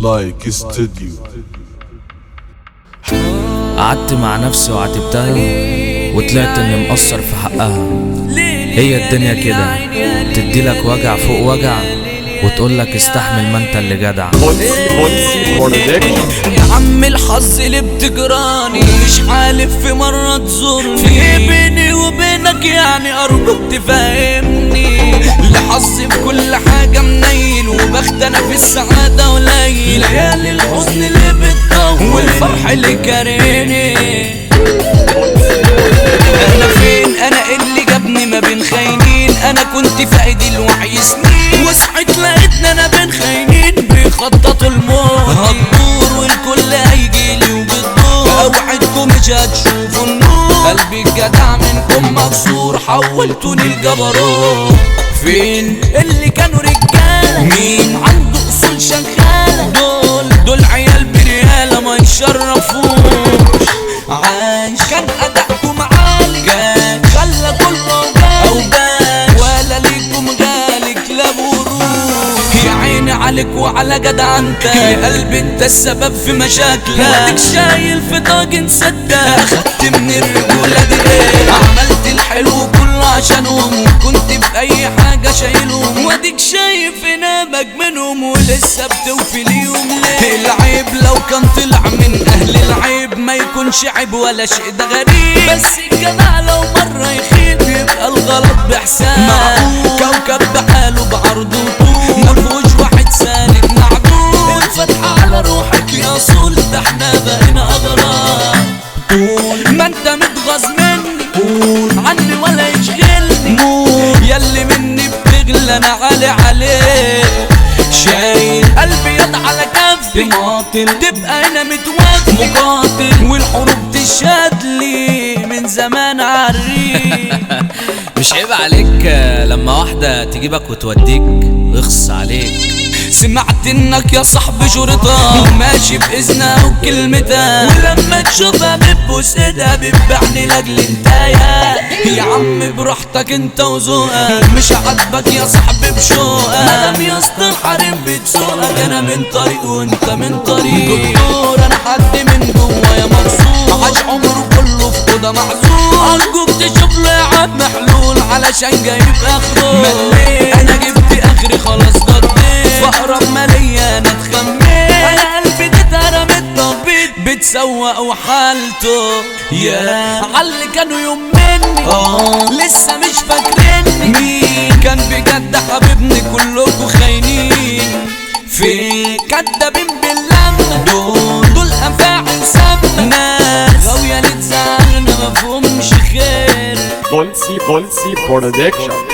لايك استوديو قعدت مع نفسي وعاتبتها وطلعت اني مقصر في حقها هي الدنيا كده تديلك وجع فوق وجع وتقولك استحمل ما انت اللي جدع يا عم الحظ اللي بتجراني مش حالف في مرة تزورني في بيني وبينك يعني أرجوك تفهمني لحظي في كل حاجة منيل وبخت أنا في السعادة قليل ليالي الحزن اللي بتطول والفرح اللي كارهني انا فين انا إيه اللي جابني ما بين خاينين انا كنت في ايدي الوعي سنين وصحيت لقيتني انا بين خاينين بيخططوا الموت هتدور والكل هيجيلي وبتدور اوعدكم مش هتشوفوا النور قلبي الجدع منكم مكسور حولتوني لجبروت فين اللي كانوا رجاله مين عنده اصول شغاله دول دول عيال برياله ما يشرفوش عايش كان ادائكم عالي كان خلى كله جالي او باش ولا ليكم غالي كلاب وروح يا عيني عليك وعلى جدع انت يا قلبي انت السبب في مشاكلك واديك شايل في طاجن سدة اخدت من الرجولة دي ليه عملت الحلو كله عشانهم كنت بأي حاجة شايلهم واديك شايف نامك منهم ولسه بتوفي ليهم ليه العيب لو كان طلع من اهل العيب ما يكونش عيب ولا شيء ده غريب بس الجدع لو مرة يخيب يبقى الغلط بحساب كوكب بحاله بعرض وطول مفهوش واحد سالك معدول الفتحة على روحك يا صول ده احنا بقينا اغراب قول ما انت متغاظ مني قول عني ولا يشغلني قول ياللي مني بتغلى انا عالي عليك شايل قلبي يد على كفي مقاتل تبقى انا متوفي مقاتل والحروب تشهد لي من زمان عريق مش عيب عليك آه، لما واحدة تجيبك وتوديك اخص عليك سمعت انك يا صاحبي شرطة ماشي باذنها وكلمتها ولما تشوفها بتبوس ايدها بتبيعني لاجل انتايا يا عم براحتك انت وذوقك مش عاجبك يا صاحبي بشوقك مدام يا اسطى الحريم بتسوقك انا من طريق وانت من طريق دكتور انا حد من جوايا مكسور عاش عمره كله في اوضه معزول ارجوك تشوف له يا عم حلول علشان جايب اخره مليت انا جبت اخري خلاص قضيت فاقرب ما ليا انا اتخميت انا قلبي ده اترم التخبيط بتسوق وحالته يا عاللي كانوا يوم مني اه لسه مش فاكريني مين كان بجد حبيبني كلكوا خاينين في كدابين باللمة دول دول انفاعل سامة ناس غاوية لتزعل انا مفهومش خير Bolsi Bolsi Production